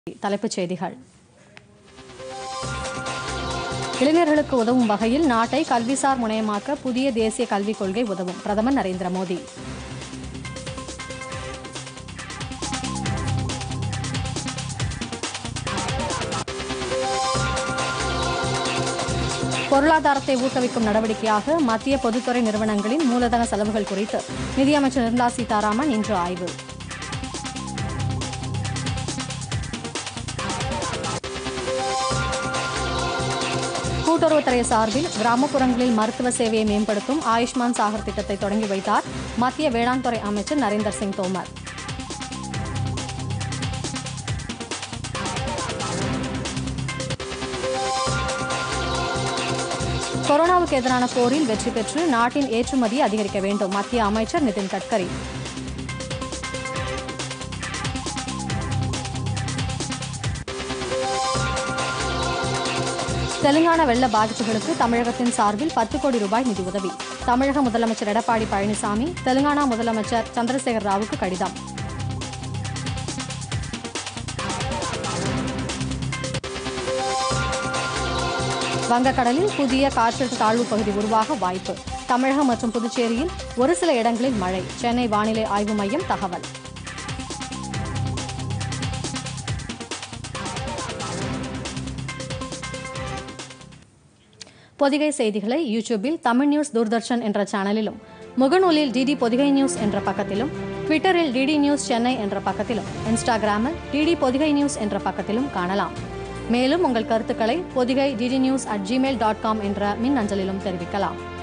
தலைப்புச் செய்திகள் இளைஞர்களுக்கு உதவும் வகையில் நாட்டை கல்விசார் முனையமாக்க புதிய தேசிய கல்விக் கொள்கை உதவும் பிரதமர் நரேந்திர மோடி பொருளாதாரத்தை ஊக்குவிக்கும் நடவடிக்கையாக மத்திய பொதுத்துறை நிறுவனங்களின் மூலதன செலவுகள் குறித்து நிதியமைச்சர் நிர்மலா சீதாராமன் இன்று ஆய்வு கூட்டுறவுத்துறை சார்பில் கிராமப்புறங்களில் மருத்துவ சேவையை மேம்படுத்தும் ஆயுஷ்மான் சாகர் திட்டத்தை தொடங்கி வைத்தார் மத்திய வேளாண் துறை அமைச்சர் நரேந்தர் சிங் தோமர் கொரோனாவுக்கு எதிரான போரில் வெற்றி பெற்று நாட்டின் ஏற்றுமதியை அதிகரிக்க வேண்டும் மத்திய அமைச்சர் நிதின் கட்கரி தெலுங்கானா வெள்ள பாதிப்புகளுக்கு தமிழகத்தின் சார்பில் பத்து கோடி ரூபாய் நிதி உதவி தமிழக முதலமைச்சர் எடப்பாடி பழனிசாமி தெலுங்கானா முதலமைச்சர் சந்திரசேகர் ராவுக்கு கடிதம் வங்கக்கடலில் புதிய காற்றழுத்த தாழ்வு பகுதி உருவாக வாய்ப்பு தமிழகம் மற்றும் புதுச்சேரியில் ஒரு சில இடங்களில் மழை சென்னை வானிலை ஆய்வு மையம் தகவல் பொதிகை செய்திகளை யூடியூபில் தமிழ் நியூஸ் தூர்தர்ஷன் என்ற சேனலிலும் முகநூலில் டிடி பொதிகை நியூஸ் என்ற பக்கத்திலும் ட்விட்டரில் டிடி நியூஸ் சென்னை என்ற பக்கத்திலும் இன்ஸ்டாகிராமில் டிடி பொதிகை நியூஸ் என்ற பக்கத்திலும் காணலாம் மேலும் உங்கள் கருத்துக்களை Pothigai DD news at Gmail dot com என்ற மின் அஞ்சலிலும் தெரிவிக்கலாம்